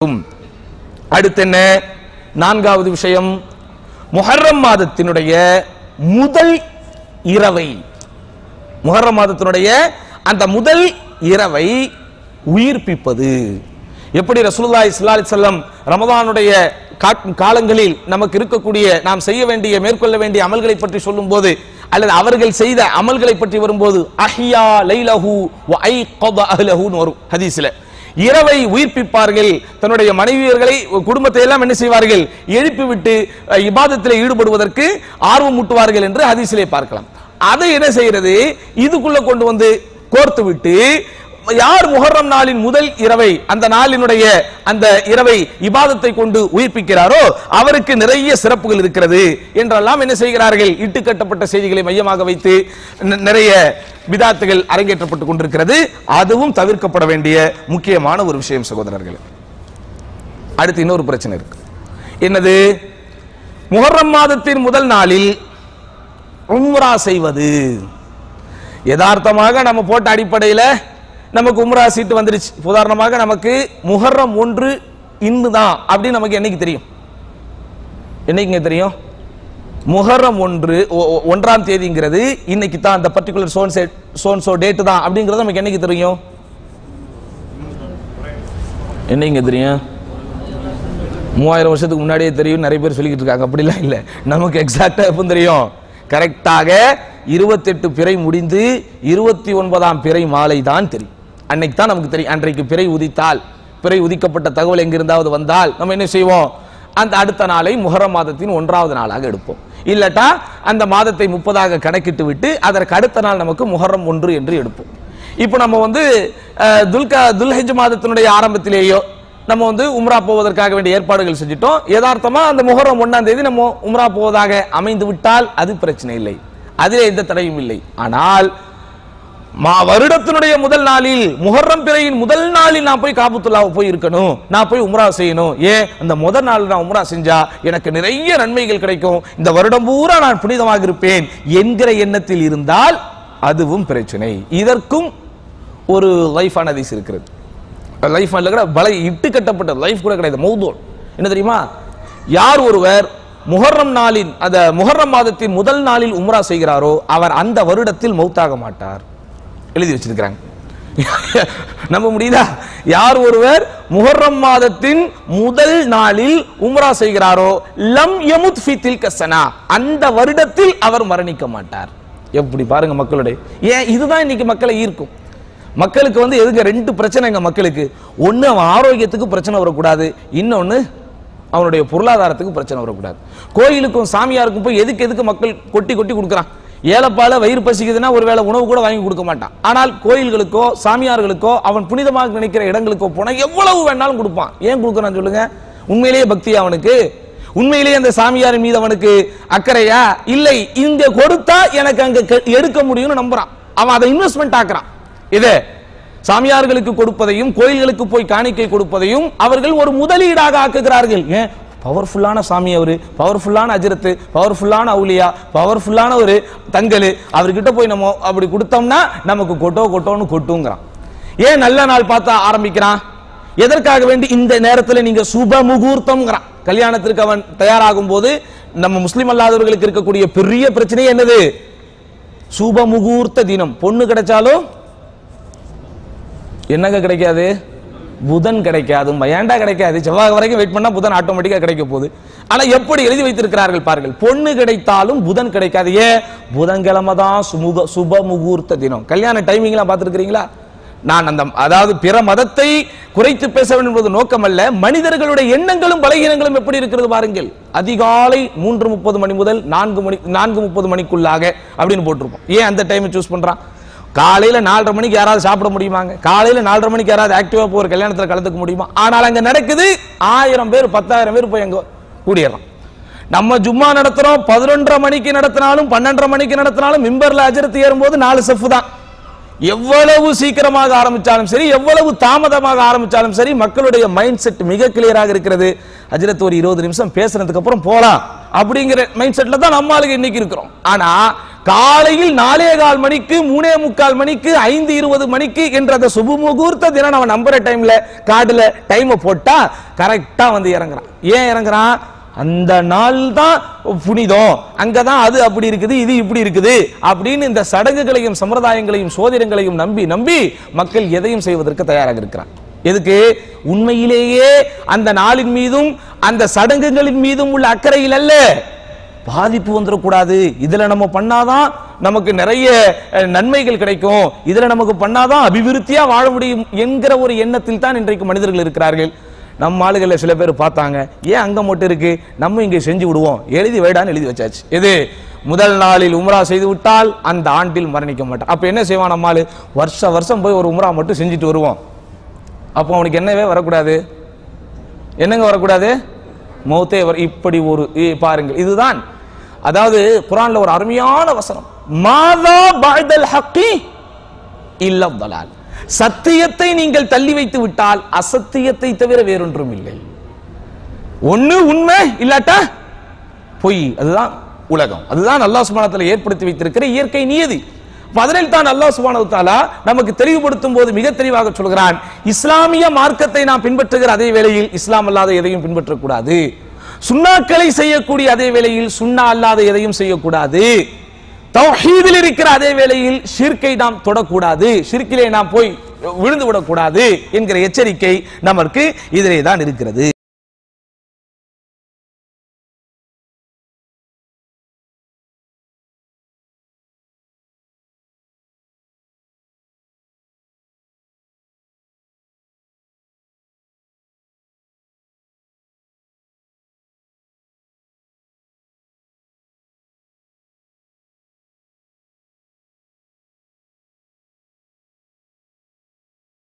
உம். அடுத்து என்ன நான்காவது விஷயம் முஹர்ரம் மாதத்தினுடைய முதல் இரவை முஹர்ரம் மாதத்தினுடைய அந்த முதல் இரவை உயிர்ப்பிப்பது எப்படி ரசூலுல்லாஹி ஸல்லல்லாஹு அலைஹி வஸல்லம் ரமதானுடைய காட்- காலங்களில் நமக்கு இருக்கக்கூடிய நாம் செய்ய வேண்டிய மேற்கொள்ள வேண்டிய அமல்களை பற்றி சொல்லும்போது அல்லது அவர்கள் செய்த அமல்களை பற்றி வரும்போது அஹ்யா லைலஹு வ ஐகத அஹ்லஹுன்னு வரும் ஹதீஸ்ல இரவை உயிர்ப்பிப்பார்கள் தன்னுடைய மனைவியர்களை குடும்பத்தை எல்லாம் என்ன செய்வார்கள் எழுப்பிவிட்டு அஹ், இபாதத்திலே ஈடுபடுவதற்கு ஆர்வம் ஊட்டுவார்கள் என்று ஹதீஸிலே பார்க்கலாம் அதை என்ன செய்யறது இதுக்குள்ள கொண்டு வந்து கோர்த்து விட்டு யார் முஹர்ரம் நாளின் முதல் இரவை அந்த நாளினுடைய அந்த இரவை இபாதத்தை கொண்டு உயிர்ப்பிக்கிறாரோ அவருக்கு நிறைய சிறப்புகள் இருக்கிறது என்றெல்லாம் என்ன செய்கிறார்கள் இட்டுக்கட்டப்பட்ட செய்திகளை மையமாக வைத்து நி- நிறைய பிதாத்துகள் அரங்கேற்றப்பட்டு கொண்டிருக்கிறது அதுவும் தவிர்க்கப்பட வேண்டிய முக்கியமான ஒரு விஷயம் சகோதரர்களே அடுத்து இன்னொரு பிரச்சனை இருக்கு என்னது முஹர்ரம் மாதத்தின் முதல் நாளில் உம்ரா செய்வது யதார்த்தமாக நம்ம போட்ட அடிப்படையில் நமக்கு உம்ரா சீட்டு வந்துருச்சு உதாரணமாக நமக்கு முஹர்ரம் ஒன்று இன்னு தான் அப்படின்னு நமக்கு என்னைக்கு தெரியும் என்னைக்குங்க தெரியும் முஹர்ரம் ஒன்று ஒ- ஒ- ஒன்றாம் தேதிங்கிறது இன்னைக்கு தான் அந்த particular zone set zone so date தான் அப்படிங்கிறது நமக்கு என்னைக்கு தெரியும் என்னைக்குங்க தெரியும் மூவாயிரம் வருஷத்துக்கு முன்னாடியே தெரியும் நிறைய பேர் சொல்லிக்கிட்டு இருக்காங்க அப்படிலாம் இல்லை நமக்கு எக்ஸாக்டா எப்போ தெரியும் கரெக்டாக இருபத்தெட்டு பிறை முடிந்து இருபத்தி ஒன்பதாம் பிறை மாலை தான் தெரியும் அன்னைக்கு தான் நமக்கு தெரியும் அன்றைக்கு பிறை உதித்தால் பிறை உதிக்கப்பட்ட தகவல் எங்கிருந்தாவது வந்தால் நம்ம என்ன செய்வோம் அந்த அடுத்த நாளை முஹர்ரம் மாதத்தின் ஒன்றாவது நாளாக எடுப்போம் இல்லட்டா அந்த மாதத்தை முப்பதாக கணக்கிட்டு விட்டு அதற்கு அடுத்த நாள் நமக்கு முஹர்ரம் ஒன்று என்று எடுப்போம் இப்போ நம்ம வந்து அஹ், துல்கா துல்ஹஜ் மாதத்தினுடைய ஆரம்பத்திலேயோ நம்ம வந்து உம்ரா போவதற்காக வேண்டிய ஏற்பாடுகள் செஞ்சிட்டோம் யதார்த்தமா அந்த முஹர்ரம் ஒண்ணாம் தேதி நம்ம உம்ரா போவதாக அமைந்து விட்டால் அது பிரச்சனை இல்லை அதிலே எந்த தடையும் இல்லை ஆனால் மா வருடத்தினுடைய முதல் நாளில் முஹர்ரம் பிறையின் முதல் நாளில் நான் போய் காபத்துல்லாவை போய் இருக்கணும் நான் போய் உம்ரா செய்யணும் ஏன் அந்த முதல் நாள் நான் உம்ரா செஞ்சா எனக்கு நிறைய நன்மைகள் கிடைக்கும் இந்த வருடம் பூரா நான் புனிதமாக இருப்பேன் என்கிற எண்ணத்தில் இருந்தால் அதுவும் பிரச்சனை இதற்கும் ஒரு லைஃப் அனதிஸ் இருக்கிறது லைஃப் அல்ல கூட பல இட்டு கட்டப்பட்ட லைஃப் கூட கிடையாது மௌதூல் என்ன தெரியுமா யார் ஒருவர் முஹர்ரம் நாளின் அந்த முஹர்ரம் மாதத்தின் முதல் நாளில் உம்ரா செய்கிறாரோ அவர் அந்த வருடத்தில் மௌத்தாக மாட்டார் எழுதி வச்சிருக்கிறாங்க நம்ப முடியுதா யார் ஒருவர் முஹர்ரம் மாதத்தின் முதல் நாளில் உம்ரா செய்கிறாரோ லம் யமுத் ஃபி தில்க ஸனா அந்த வருடத்தில் அவர் மரணிக்க மாட்டார் எப்படி பாருங்க மக்களுடைய ஏன் இதுதான் இன்னைக்கு மக்களை ஈர்க்கும் மக்களுக்கு வந்து எதுங்க ரெண்டு பிரச்சனைங்க மக்களுக்கு ஒண்ணு அவன் ஆரோக்கியத்துக்கு பிரச்சனை வரக்கூடாது இன்னொன்னு அவனுடைய பொருளாதாரத்துக்கு பிரச்சனை வரக்கூடாது கோயிலுக்கும் சாமியாருக்கும் போய் எதுக்கு எதுக்கு மக்கள் கொட்டி கொட்டி கொடுக்குறான் ஏலப்பால வயிறு பசிக்குதுன்னா ஒருவேளை உணவு கூட வாங்கி கொடுக்க மாட்டான் ஆனால் கோயில்களுக்கோ சாமியார்களுக்கோ அவன் புனிதமாக நினைக்கிற இடங்களுக்கோ போனா எவ்வளவு வேணாலும் கொடுப்பான் ஏன் கொடுக்குறான்னு சொல்லுங்க உண்மையிலேயே பக்தி அவனுக்கு உண்மையிலேயே அந்த சாமியார் மீது அவனுக்கு அக்கறையா இல்லை இங்க கொடுத்தா எனக்கு அங்க கெ- எடுக்க முடியும்னு நம்புறான் அவன் அதை இன்வெஸ்ட்மெண்ட் ஆக்குறான் இது சாமியார்களுக்கு கொடுப்பதையும் கோயில்களுக்கு போய் காணிக்கை கொடுப்பதையும் அவர்கள் ஒரு முதலீடாக ஆக்குகிறார்கள் ஏன் பவர்ஃபுல்லான சாமி அவரு பவர்ஃபுல்லான அஜரத்து பவர்ஃபுல்லான அவுலியா பவர்ஃபுல்லான ஒரு தங்கல் அவர்கிட்ட போய் நம்ம அப்படி கொடுத்தோம்னா நமக்கு கொட்டோ கொட்டோன்னு கொட்டுங்கிறான் ஏன் நல்ல நாள் பார்த்தா ஆரம்பிக்கிறான் எதற்காக வேண்டி இந்த நேரத்தில் நீங்க சுப முகூர்த்தம்ங்கிறான் கல்யாணத்திற்கு அவன் தயாராகும் போது நம்ம முஸ்லிம் அல்லாதவர்களுக்கு இருக்கக்கூடிய பெரிய பிரச்சனை என்னது சுப முகூர்த்த தினம் பொண்ணு கிடைச்சாலும் என்னங்க கிடைக்காது புதன் கிடைக்காது ஏன்டா கிடைக்காது செவ்வாய் வரைக்கும் வெயிட் பண்ணா புதன் ஆட்டோமேட்டிக்கா கிடைக்க போகுது ஆனா எப்படி எழுதி வைத்திருக்கிறார்கள் பாருங்கள் பொண்ணு கிடைத்தாலும் புதன் கிடைக்காது ஏன் புதன்கிழமை தான் சுமுக சுப முகூர்த்த தினம் கல்யாண டைமிங்லாம் பார்த்துருக்கிறீங்களா நான் அந்த அதாவது பிற மதத்தை குறைத்து பேச வேண்டும் என்பது நோக்கமல்ல மனிதர்களுடைய எண்ணங்களும் பலகீனங்களும் எப்படி இருக்கிறது பாருங்கள் அதிகாலை மூன்று முப்பது மணி முதல் நான்கு மணி நான்கு முப்பது மணிக்குள்ளாக அப்படின்னு போட்டிருப்போம் ஏன் அந்த டைமை சூஸ் பண்றான் காலையில நாலரை மணிக்கு யாராவது சாப்பிட முடியுமாங்க காலையில நாலரை மணிக்கு யாராவது ஆக்டிவா போய் ஒரு கல்யாணத்துல கலந்துக்க முடியுமா ஆனால் அங்க நடக்குது ஆயிரம் பேர் பத்தாயிரம் பேர் போய் அங்க கூடிடலாம் நம்ம ஜும்மா நடத்துறோம் பதினொன்றரை மணிக்கு நடத்தினாலும் பன்னெண்டரை மணிக்கு நடத்தினாலும் மிம்பர்ல அஜரத்து ஏறும்போது நாலு செஃப் தான் எவ்வளவு சீக்கிரமாக ஆரம்பிச்சாலும் சரி எவ்வளவு தாமதமாக ஆரம்பிச்சாலும் சரி மக்களுடைய மைண்ட் செட் மிக கிளியராக இருக்கிறது அஜரத் ஒரு இருபது நிமிஷம் பேசுனதுக்கு அப்புறம் போலாம் அப்படிங்கிற மைண்ட் செட்ல தான் நம்ம ஆளுங்க இன்னைக்கு இருக்கிறோம் ஆனா காலையில் நாலே கால் மணிக்கு மூணே முக்கால் மணிக்கு ஐந்து இருபது மணிக்கு என்ற அந்த சுப முகூர்த்த தினம் நம்ம நம்புற டைம்ல கார்டுல டைமை போட்டா கரெக்டா வந்து இறங்குறான் ஏன் இறங்குறான் அந்த நாள் தான் புனிதம் அங்கதான் அது அப்படி இருக்குது இது இப்படி இருக்குது அப்படின்னு இந்த சடங்குகளையும் சம்பிரதாயங்களையும் சோதனங்களையும் நம்பி நம்பி மக்கள் எதையும் செய்வதற்கு தயாராக இருக்கிறான் எதுக்கு உண்மையிலேயே அந்த நாளின் மீதும் அந்த சடங்குகளின் மீதும் உள்ள அக்கறையில் அல்ல பாதிப்பு வந்துடக்கூடாது இதுல நம்ம பண்ணாதான் நமக்கு நிறைய அஹ், நன்மைகள் கிடைக்கும் இதுல நமக்கு பண்ணாதான் அபிவிருத்தியா வாழ முடியும் என்கிற ஒரு எண்ணத்தில் தான் இன்றைக்கு மனிதர்கள் இருக்கிறார்கள் நம்ம ஆளுகளில் சில பேர் பார்த்தாங்க ஏன் அங்க மட்டும் இருக்கு நம்ம இங்கே செஞ்சு விடுவோம் எழுதி வைடான்னு எழுதி வச்சாச்சு எது முதல் நாளில் உம்ரா செய்து விட்டால் அந்த ஆண்டில் மரணிக்க மாட்டான் அப்ப என்ன செய்வான் நம்ம ஆளு வருஷ வருஷம் போய் ஒரு உம்ரா மட்டும் செஞ்சுட்டு வருவோம் அப்போ அவனுக்கு என்னவே வரக்கூடாது என்னங்க வரக்கூடாது மௌத்தே வர இப்படி ஒரு இ- பாருங்கள் இதுதான் அதாவது குரான்ல ஒரு அருமையான வசனம் மாதா பாய்தல் ஹக்கி இல்ல தலால் சத்தியத்தை நீங்கள் தள்ளி வைத்து விட்டால் அசத்தியத்தை தவிர வேறொன்றும் இல்லை ஒண்ணு உண்மை இல்லாட்டா பொய் அதுதான் உலகம் அதுதான் அல்லாஹ் சுபானத்தில் ஏற்படுத்தி வைத்திருக்கிற இயற்கை நியதி அப்ப அதனில் தான் அல்லாஹ் சுபானு தாலா நமக்கு தெளிவுபடுத்தும் போது மிக தெளிவாக சொல்கிறான் இஸ்லாமிய மார்க்கத்தை நாம் பின்பற்றுகிற அதே வேளையில் இஸ்லாம் அல்லாத எதையும் பின்பற்றக்கூடாது சுண்ணாக்களை செய்யக்கூடிய அதே வேளையில் சுண்ணா அல்லாத எதையும் செய்யக்கூடாது தௌஹீதில் இருக்கிற அதே வேளையில் ஷிர்க்கை நாம் தொடக்கூடாது ஷிர்க்கிலே நாம் போய் விழுந்து விடக்கூடாது என்கிற எச்சரிக்கை நமக்கு இதிலே தான் இருக்கிறது